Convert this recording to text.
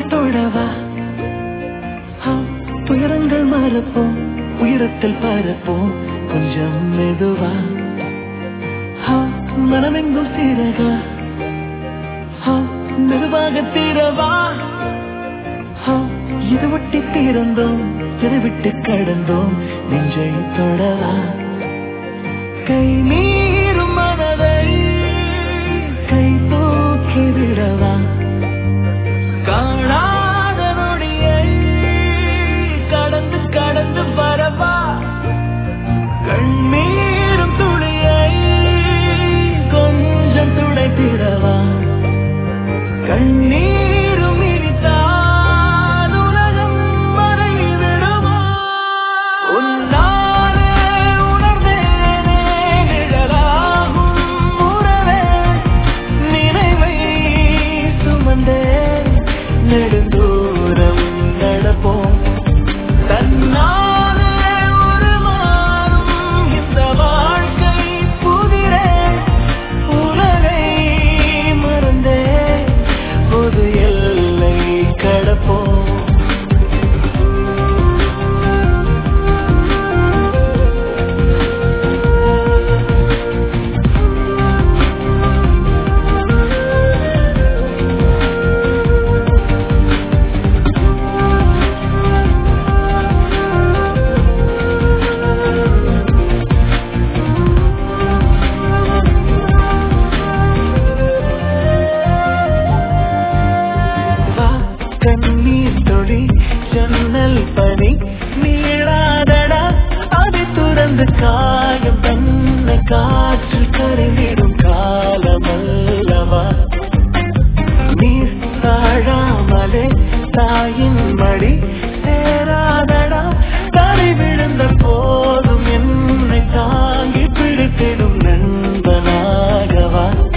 தொடவா ஆ, துயரங்கள் மறப்போம் உயரத்தில் பரப்போம் கொஞ்சம் மெதுவா ஆ, மனமெங்கும் சீரகா ஆ, மெதுவாக தீரவா ஆ, இது ஒட்டி தீர்ந்தோம் திருவிட்டு கடந்தோம் நெஞ்சை தொடவா கை மீறும் மனதை கை தூக்கி விடவா காணாத நொடியை கடந்து கடந்து வரவா கண்ணீரும் துளியை கொஞ்சம் துடைத்திடவா கண்ணீரும் இனித்தான் உலகம் மறைவிடுமா உன்னாலே உணர்ந்தேனே நிழலாகும் உறவே நினைவை சுமந்தே நெடுந்தூரம் நடப்போம் தன்னாலே உருமாறும் இந்த வாழ்க்கை புதிரே உலகை மறந்தே பொது எல்லை கடப்போம் வா கண்ணீர் தொழி ஜன்னல் பனி நீளாதடா அதை துறந்து காயம் தன்னை காற்றில் கரைந்திடும் காலமல்லவா நீர் தாழாமலே தாயின் மடி சேராதடா தரை விழுந்த போதும் என்னை தாங்கி பிடித்திடும் நண்பனாகவா